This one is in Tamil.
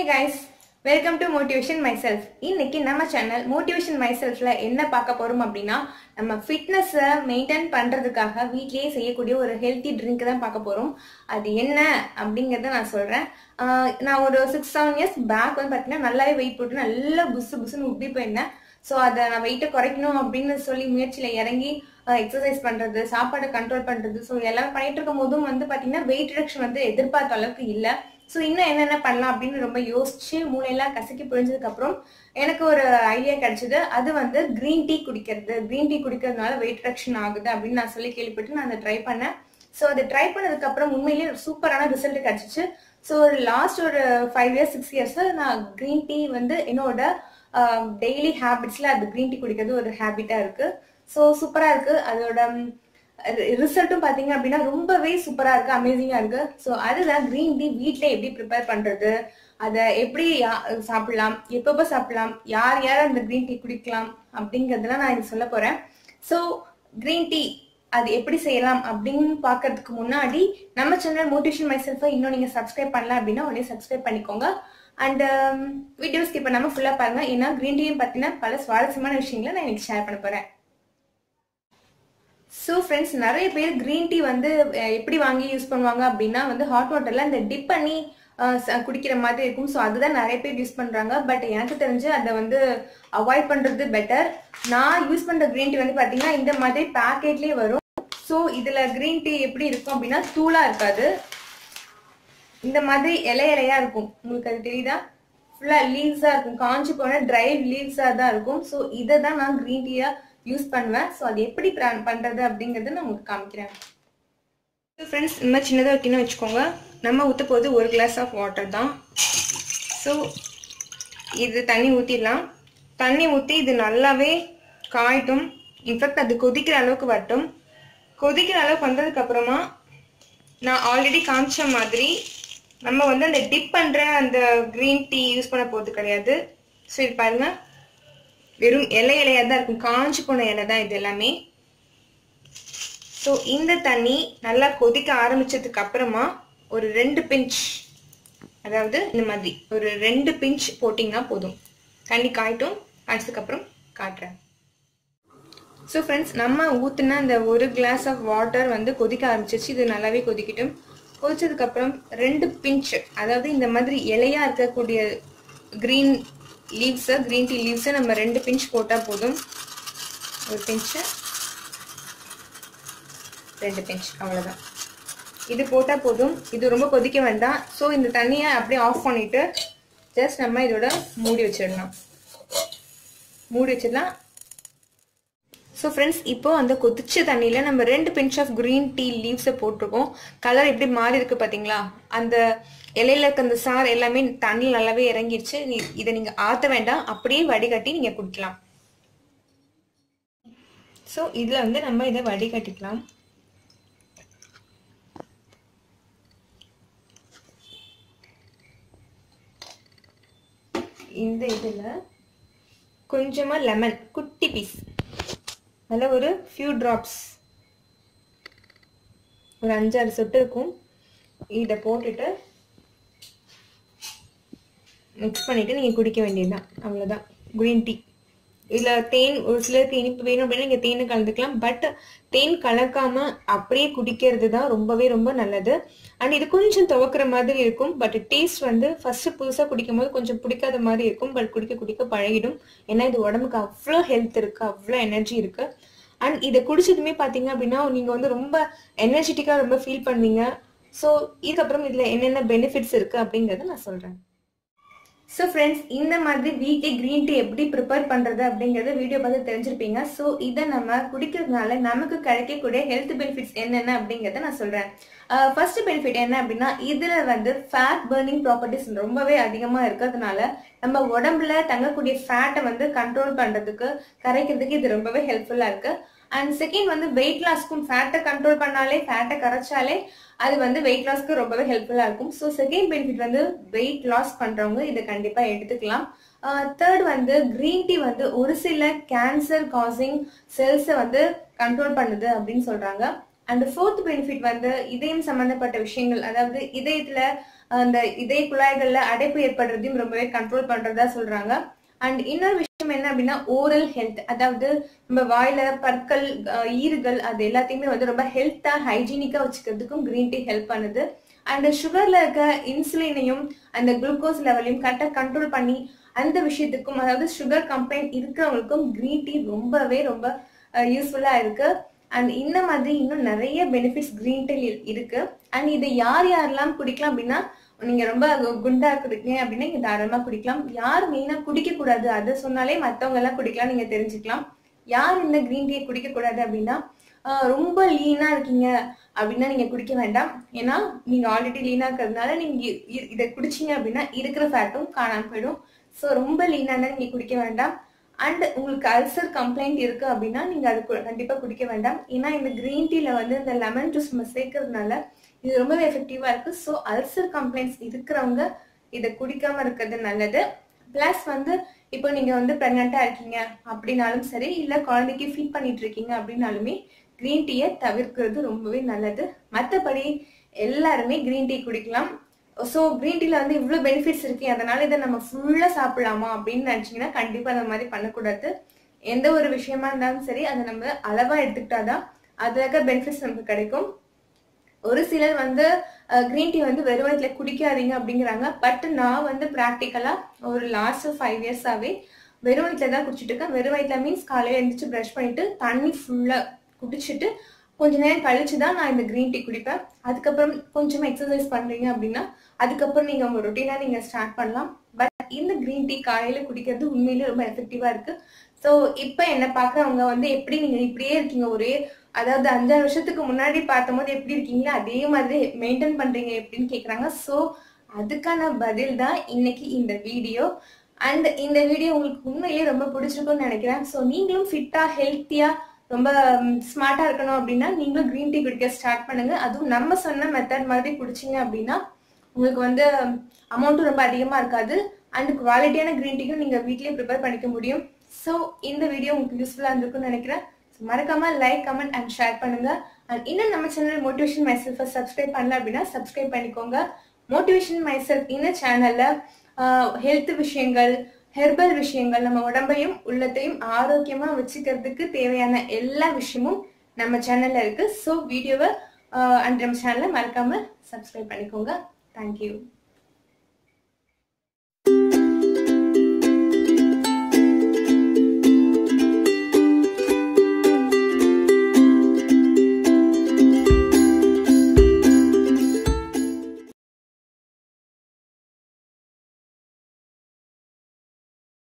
guys welcome to motivation my self இன்னைக்கு நம்ம சேனல் மோட்டிவேஷன் மை செல்ஃப்ல என்ன பார்க்க போறோம் அப்படின்னா நம்ம ஃபிட்னஸை மெயின்டைன் பண்றதுக்காக வீட்லயே செய்யக்கூடிய ஒரு ஹெல்த்தி ட்ரிங்க் தான் பார்க்க போறோம் அது என்ன அப்படிங்கறத நான் சொல்றேன் ஆஹ் நான் ஒரு சிக்ஸ் செவன் இயர்ஸ் பேக் வந்து பார்த்தீங்கன்னா நல்லாவே வெயிட் போட்டு நல்லா புசு புசுன்னு உப்பி போயிருந்தேன் ஸோ அதை நான் வெயிட்டை குறைக்கணும் அப்படின்னு சொல்லி முயற்சியில இறங்கி எக்ஸசைஸ் பண்றது சாப்பாடை கண்ட்ரோல் பண்றது ஸோ எல்லாம் பண்ணிட்டு இருக்கும் போதும் வந்து பாத்தீங்கன்னா வெயிட் ரிடக்ஷன் வந்து எதிர்பார்த்த அளவுக்கு இல்லை ஸோ இன்னும் என்னென்ன பண்ணலாம் அப்படின்னு ரொம்ப யோசிச்சு மூளையெல்லாம் கசக்கி புழிஞ்சதுக்கு அப்புறம் எனக்கு ஒரு ஐடியா கிடைச்சது அது வந்து கிரீன் டீ குடிக்கிறது கிரீன் டீ குடிக்கிறதுனால வெயிட் ரிடக்ஷன் ஆகுது அப்படின்னு நான் சொல்லி கேள்விப்பட்டு நான் அதை ட்ரை பண்ணேன் ஸோ அதை ட்ரை பண்ணதுக்கு அப்புறம் உண்மையிலேயே ஒரு சூப்பரான ரிசல்ட் கிடைச்சிச்சு ஸோ ஒரு லாஸ்ட் ஒரு ஃபைவ் இயர்ஸ் சிக்ஸ் இயர்ஸ் நான் கிரீன் டீ வந்து என்னோட டெய்லி ஹேபிட்ஸ்ல அது கிரீன் டீ குடிக்கிறது ஒரு ஹேபிட்டா இருக்கு ஸோ சூப்பரா இருக்கு அதோட ரிசல்ட்டும் பாத்தீங்க அப்படின்னா ரொம்பவே சூப்பரா இருக்கு அமேசிங்கா இருக்கு ஸோ அதுதான் கிரீன் டீ வீட்ல எப்படி ப்ரிப்பேர் பண்றது அதை எப்படி யா- சாப்பிடலாம் எப்பப்போ சாப்பிடலாம் யார் யார் அந்த கிரீன் டீ குடிக்கலாம் அப்படிங்கறதெல்லாம் நான் இது சொல்ல போறேன் ஸோ கிரீன் டீ அது எப்படி செய்யலாம் அப்படின்னு பார்க்கறதுக்கு முன்னாடி நம்ம சேனல் மோட்டிவேஷன் மை செல்ஃபை இன்னும் நீங்க சப்ஸ்கிரைப் பண்ணல அப்படின்னா உடனே சப்ஸ்கிரைப் பண்ணிக்கோங்க அண்ட் வீடியோ ஸ்கிப் பண்ணாம ஃபுல்லா பாருங்க ஏன்னா கிரீன் டீயும் பத்தின பல சுவாரஸ்யமான விஷயங்களை நான் இன்னைக்கு ஷேர் பண்ண போறேன் ஸோ ஃப்ரெண்ட்ஸ் நிறைய பேர் கிரீன் டீ வந்து அஹ், எப்படி வாங்கி யூஸ் பண்ணுவாங்க அப்படின்னா வந்து ஹாட் வாட்டர்ல இந்த டிப் பண்ணி அஹ், ச- குடிக்கிற மாதிரி இருக்கும் ஸோ அதுதான் நிறைய பேர் யூஸ் பண்றாங்க பட் எனக்கு தெரிஞ்சு அதை வந்து அவாய்ட் பண்றது பெட்டர் நான் யூஸ் பண்ற கிரீன் டீ வந்து பாத்தீங்கன்னா இந்த மாதிரி பேக்கெட்லயே வரும் ஸோ இதுல கிரீன் டீ எப்படி இருக்கும் அப்படின்னா தூளா இருக்காது இந்த மாதிரி இலை இலையா இருக்கும் உங்களுக்கு அது தெரியுதா ஃபுல்லா லீவ்ஸா இருக்கும் காஞ்சி போன ட்ரை லீவ்ஸா தான் இருக்கும் ஸோ இதை தான் நான் கிரீன் டீயா யூஸ் பண்ணுவேன் ஸோ அது எப்படி plan பண்றது அப்படிங்கறத நான் உங்களுக்கு காமிக்கிறேன் ஃப்ரெண்ட்ஸ் இந்த மாதிரி சின்னதாக வைக்கணும் வச்சுக்கோங்க நம்ம ஊற்ற போது ஒரு கிளாஸ் ஆஃப் வாட்டர் தான் ஸோ இது தண்ணி ஊற்றிடலாம் தண்ணி ஊற்றி இது நல்லாவே காயட்டும் இன்ஃபேக்ட் அது கொதிக்கிற அளவுக்கு வரட்டும் கொதிக்கிற அளவுக்கு வந்ததுக்கு அப்புறமா நான் ஆல்ரெடி காமிச்ச மாதிரி நம்ம வந்து அந்த டிப் பண்ற அந்த கிரீன் டீ யூஸ் பண்ண போறது கிடையாது ஸோ இது பாருங்க வெறும் இலை இலையா தான் இருக்கும் காஞ்சு போன இலை தான் இது எல்லாமே ஸோ இந்த தண்ணி நல்லா கொதிக்க ஆரம்பிச்சதுக்கு அப்புறமா ஒரு ரெண்டு பிஞ்ச் அதாவது இந்த மாதிரி ஒரு ரெண்டு பிஞ்ச் போட்டிங்கன்னா போதும் தண்ணி காயட்டும் காய்ச்சதுக்கு அப்புறம் காட்டுறேன் ஸோ ஃப்ரெண்ட்ஸ் நம்ம ஊற்றுன அந்த ஒரு கிளாஸ் ஆஃப் வாட்டர் வந்து கொதிக்க ஆரம்பிச்சிச்சு இது நல்லாவே கொதிக்கட்டும் கொதிச்சதுக்கு அப்புறம் ரெண்டு பிஞ்ச் அதாவது இந்த மாதிரி இலையா இருக்கக்கூடிய க்ரீன் லீவ்ஸை க்ரீன் டீ லீவ்ஸை நம்ம ரெண்டு பிஞ்ச் போட்டால் போதும் ஒரு பிஞ்சு ரெண்டு பிஞ்ச் அவ்வளோதான் இது போட்டால் போதும் இது ரொம்ப கொதிக்க வேண்டாம் ஸோ இந்த தண்ணியை அப்படியே ஆஃப் பண்ணிட்டு ஜஸ்ட் நம்ம இதோட மூடி வச்சிடலாம் மூடி வச்சிடலாம் ஸோ ஃப்ரெண்ட்ஸ் இப்போ அந்த கொதிச்ச தண்ணியில நம்ம ரெண்டு பிஞ்ச் ஆஃப் கிரீன் டீ லீவ்ஸை போட்டிருக்கோம் கலர் எப்படி மாறி இருக்கு பாத்தீங்களா அந்த இலையில இருக்க அந்த சார் எல்லாமே தண்ணியில் நல்லாவே இறங்கிருச்சு நீ- இதை நீங்க ஆத்த வேண்டாம் அப்படியே வடிகட்டி நீங்க குடிக்கலாம் ஸோ இதுல வந்து நம்ம இதை வடிகட்டிக்கலாம் இந்த இதுல கொஞ்சமா லெமன் குட்டி பீஸ் அதில் ஒரு ஃபியூ ட்ராப்ஸ் ஒரு அஞ்சாறு சொட்டு இருக்கும் இதை போட்டுட்டு மிக்ஸ் பண்ணிட்டு நீங்கள் குடிக்க வேண்டியதுதான் அவ்வளோதான் க்ரீன் டீ இதில் தேன் ஒரு சிலருக்கு இனிப்பு வேணும் அப்படின்னா நீங்கள் தேனை கலந்துக்கலாம் பட் தேன் கலக்காம அப்படியே குடிக்கிறது தான் ரொம்பவே ரொம்ப நல்லது அண்ட் இது கொஞ்சம் துவக்கிற மாதிரி இருக்கும் பட் டேஸ்ட் வந்து ஃபர்ஸ்ட் புதுசாக குடிக்கும் போது கொஞ்சம் பிடிக்காத மாதிரி இருக்கும் பட் குடிக்க குடிக்க பழகிடும் ஏன்னா இது உடம்புக்கு அவ்வளோ ஹெல்த் இருக்கு அவ்வளோ எனர்ஜி இருக்கு அண்ட் இதை குடிச்சதுமே பார்த்தீங்க அப்படின்னா நீங்க வந்து ரொம்ப எனர்ஜெட்டிக்காக ரொம்ப ஃபீல் பண்ணுவீங்க ஸோ இதுக்கப்புறம் இதில் என்னென்ன பெனிஃபிட்ஸ் இருக்கு அப்படிங்கறத நான் சொல்றேன் ஸோ ஃப்ரெண்ட்ஸ் இந்த மாதிரி வீக்லி க்ரீன் டீ எப்படி ப்ரிப்பேர் பண்ணுறது அப்படிங்கறத வீடியோ பார்த்து தெரிஞ்சிருப்பீங்க ஸோ இதை நம்ம குடிக்கிறதுனால நமக்கு கிடைக்கக்கூடிய ஹெல்த் பெனிஃபிட்ஸ் என்னென்ன அப்படிங்கறத நான் சொல்கிறேன் ஃபர்ஸ்ட் பெனிஃபிட் என்ன அப்படின்னா இதில் வந்து ஃபேட் பர்னிங் ப்ராப்பர்ட்டிஸ் ரொம்பவே அதிகமாக இருக்கிறதுனால நம்ம உடம்புல தங்கக்கூடிய ஃபேட்டை வந்து கண்ட்ரோல் பண்ணுறதுக்கு கரைக்கிறதுக்கு இது ரொம்பவே ஹெல்ப்ஃபுல்லாக இருக்கு அண்ட் செகண்ட் வந்து வெயிட் லாஸ்க்கும் ஃபேட்டை கண்ட்ரோல் பண்ணாலே ஃபேட்டை கரைச்சாலே அது வந்து வெயிட் லாஸ்க்கு ரொம்பவே ஹெல்ப்ஃபுல்லா இருக்கும் ஸோ செகண்ட் பெனிஃபிட் வந்து வெயிட் லாஸ் பண்றவங்க இதை கண்டிப்பா எடுத்துக்கலாம் தேர்ட் வந்து கிரீன் டீ வந்து ஒரு சில கேன்சர் காசிங் செல்ஸை வந்து கண்ட்ரோல் பண்ணுது அப்படின்னு சொல்றாங்க அண்ட் ஃபோர்த் பெனிஃபிட் வந்து இதயம் சம்பந்தப்பட்ட விஷயங்கள் அதாவது இதயத்துல அந்த இதய குழாய்கள்ல அடைப்பு ஏற்படுறதையும் ரொம்பவே கண்ட்ரோல் பண்றதா சொல்றாங்க அண்ட் இன்னொரு விஷயம் என்ன அப்படின்னா ஓரல் ஹெல்த் அதாவது நம்ம வாயில பற்கள் அஹ், ஈறுகள் அது எல்லாத்தையுமே வந்து ரொம்ப ஹெல்த்தா ஹைஜீனிக்கா வச்சுக்கிறதுக்கும் கிரீன் டீ ஹெல்ப் பண்ணுது அண்ட் சுகர்ல இருக்க இன்சுலினையும் அந்த குளுக்கோஸ் லெவலையும் கரெக்டாக கண்ட்ரோல் பண்ணி அந்த விஷயத்துக்கும் அதாவது சுகர் கம்ப்ளைண்ட் இருக்கிறவங்களுக்கும் கிரீன் டீ ரொம்பவே ரொம்ப யூஸ்ஃபுல்லா இருக்கு அண்ட் இந்த மாதிரி இன்னும் நிறைய பெனிஃபிட்ஸ் கிரீன் டீ இருக்கு அண்ட் இதை யார் யாரெல்லாம் குடிக்கலாம் அப்படின்னா நீங்க ரொம்ப குண்டா குடிக்கீங்க அப்படின்னா நீங்க தாராளமா குடிக்கலாம் யார் மெயினா குடிக்க கூடாது அதை சொன்னாலே மத்தவங்க எல்லாம் குடிக்கலாம் நீங்க தெரிஞ்சுக்கலாம் யார் இந்த கிரீன் டீயை குடிக்க கூடாது அப்படின்னா ஆஹ் ரொம்ப லீனா இருக்கீங்க அப்படின்னா நீங்க குடிக்க வேண்டாம் ஏன்னா நீங்க ஆல்ரெடி லீனா இருக்கிறதுனால நீங்க இ- இ- இதை குடிச்சீங்க அப்படின்னா இருக்கிற ஃபேட்டும் காணாம போயிடும் ஸோ ரொம்ப லீனா இருந்தா நீங்க குடிக்க வேண்டாம் அண்ட் உங்களுக்கு அல்சர் கம்ப்ளைண்ட் இருக்கு அப்படின்னா நீங்க அது கு- கண்டிப்பா குடிக்க வேண்டாம் ஏன்னா இந்த கிரீன் டீல வந்து இந்த லெமன் ஜூஸ் நம்ம சேர்க்கறதுனால இது ரொம்பவே எஃபெக்டிவா இருக்கு ஸோ அல்சர் கம்ப்ளைண்ட்ஸ் இருக்கிறவங்க இதை குடிக்காம இருக்கிறது நல்லது பிளஸ் வந்து இப்போ நீங்க வந்து பிரெக்னெண்டா இருக்கீங்க அப்படின்னாலும் சரி இல்ல குழந்தைக்கு ஃபீட் பண்ணிட்டு இருக்கீங்க அப்படின்னாலுமே கிரீன் டீயை தவிர்க்கிறது ரொம்பவே நல்லது மற்றபடி எல்லாருமே கிரீன் டீ குடிக்கலாம் ஸோ கிரீன் டீல வந்து இவ்வளோ பெனிஃபிட்ஸ் இருக்கு அதனால இதை நம்ம ஃபுல்லா சாப்பிடலாமா அப்படின்னு நினைச்சீங்கன்னா கண்டிப்பா அந்த மாதிரி பண்ணக்கூடாது எந்த ஒரு விஷயமா இருந்தாலும் சரி அதை நம்ம அளவா எடுத்துக்கிட்டாதான் அதுல இருக்க பெனிஃபிட்ஸ் நமக்கு கிடைக்கும் ஒரு சிலர் வந்து கிரீன் டீ வந்து வெறும் வயிற்றுல குடிக்காதீங்க அப்படிங்கிறாங்க பட் நான் வந்து ப்ராக்டிக்கலா ஒரு லாஸ்ட் ஃபைவ் இயர்ஸாவே வெறும் வயிற்றுல தான் குடிச்சிட்டு இருக்கேன் வெறும் வயிற்றுல மீன்ஸ் காலையில எழுந்திரிச்சு ப்ரஷ் பண்ணிட்டு தண்ணி ஃபுல்லா குடிச்சிட்டு கொஞ்ச நேரம் கழிச்சு தான் நான் இந்த கிரீன் டீ குடிப்பேன் அதுக்கப்புறம் கொஞ்சமா எக்ஸசைஸ் பண்றீங்க அப்படின்னா அதுக்கப்புறம் நீங்க உங்க ரொட்டீனா நீங்க ஸ்டார்ட் பண்ணலாம் பட் இந்த கிரீன் டீ காலையில குடிக்கிறது உண்மையிலேயே ரொம்ப எஃபெக்டிவா இருக்கு ஸோ இப்போ என்ன பார்க்குறவங்க வந்து எப்படி நீங்க இப்படியே இருக்கீங்க ஒரே அதாவது அஞ்சாறு வருஷத்துக்கு முன்னாடி பார்த்தபோது எப்படி இருக்கீங்களோ அதே மாதிரி மெயின்டைன் பண்றீங்க எப்படின்னு கேக்குறாங்க ஸோ அதுக்கான பதில் தான் இன்னைக்கு இந்த வீடியோ அண்ட் இந்த வீடியோ உங்களுக்கு உண்மையிலேயே ரொம்ப பிடிச்சிருக்கும்னு நினைக்கிறேன் ஸோ நீங்களும் ஃபிட்டா ஹெல்த்தியா ரொம்ப ஸ்மார்ட்டா இருக்கணும் அப்படின்னா நீங்களும் கிரீன் டீ குடிக்க ஸ்டார்ட் பண்ணுங்க அதுவும் நம்ம சொன்ன மெத்தட் மாதிரி குடிச்சீங்க அப்படின்னா உங்களுக்கு வந்து அமௌண்ட்டும் ரொம்ப அதிகமா இருக்காது அண்ட் குவாலிட்டியான கிரீன் டீக்கும் நீங்க வீட்லயே ப்ரிப்பேர் பண்ணிக்க முடியும் ஸோ இந்த வீடியோ உங்களுக்கு யூஸ்ஃபுல்லா இருந்திருக்கும்னு நினைக்கிறேன் So, மறக்காம லைக் கமெண்ட் அண்ட் ஷேர் பண்ணுங்க அண்ட் இன்னும் நம்ம சேனல் மோட்டிவேஷன் மை செல்ஃபை சப்ஸ்கிரைப் பண்ணல அப்படின்னா சப்ஸ்கிரைப் பண்ணிக்கோங்க மோட்டிவேஷன் மை செல்ஃப் இந்த சேனல்ல ஹெல்த் விஷயங்கள் ஹெர்பல் விஷயங்கள் நம்ம உடம்பையும் உள்ளத்தையும் ஆரோக்கியமா வச்சுக்கிறதுக்கு தேவையான எல்லா விஷயமும் நம்ம சேனல்ல இருக்கு ஸோ வீடியோவை அண்ட் நம்ம சேனலை மறக்காம சப்ஸ்கிரைப் பண்ணிக்கோங்க தேங்க்யூ